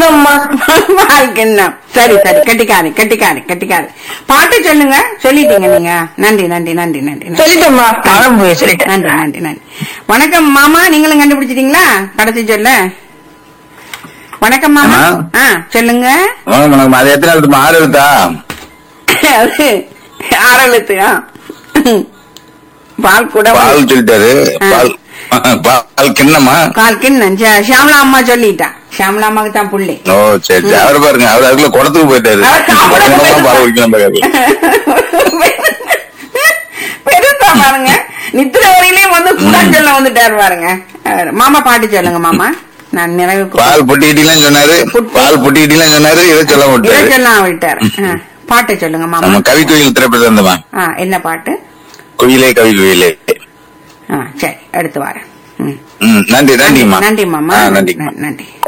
கிண்ணம்மா பால் கிண்ணம் சரி சரி கெட்டிக்காரி கெட்டிக்காரி கெட்டிக்காரி பாட்டு சொல்லுங்க சொல்லிட்டீங்க நீங்க நன்றி நன்றி நன்றி நன்றி நன்றி. சொல்லிட்டோம்மா ஆரம்பி சொல்லிட்டேன் நன்றி நன்றி நன்றி வணக்கம் மாமா நீங்களும் கண்டுபிடிச்சிட்டீங்களா கடைசி சொல்ல வணக்கம் மாமா ஆமா. ஆ சொல்லுங்க வணக்கம் வணக்கம் அது எத்தனை எழுத்துமா ஆறு எழுத்தா அது ஆறெழுத்து ஆ. பால் கூட பால் சொல்லிட்டாரு பால் பால் கிண்ணமா கால் கிண்ணம் ச- ஷியாமளா அம்மா சொல்லிட்டா ஷியாமளா அம்மாக்கு தான் புள்ளி ஓ சரி சரி அவரை பாருங்க அவர் அதுக்குள்ள குடத்துக்கு போயிட்டாரு அவர் சாப்பிட கிண்ணமா பால் குடிக்கலாம் பாரு பெருசா பாருங்க நித்திர வரையிலயும் வந்து கூடாஞ்சல்ல வந்துட்டாரு பாருங்க அவர் மாமா பாட்டு சொல்லுங்க மாமா நான் நிறைவு பால் பொட்டிக்கிட்டீங்களான்னு சொன்னாரு புட்டி. பால் பொட்டிக்கிட்டீங்களான்னு சொன்னாரு இதை சொல்ல விட்டாரு இதெல்லாம் விட்டாரு ஆ, பாட்டு சொல்லுங்க நம்ம மாமா கவி கோயில் திரைப்படம் இருந்தவன் ஆ என்ன பாட்டு குயிலே கவி குயிலே ஆ சரி எடுத்து வரேன் ம். ம் நன்றி நன்றிம்மா நன்றி மாமா ஆ, நன்றி நன்றி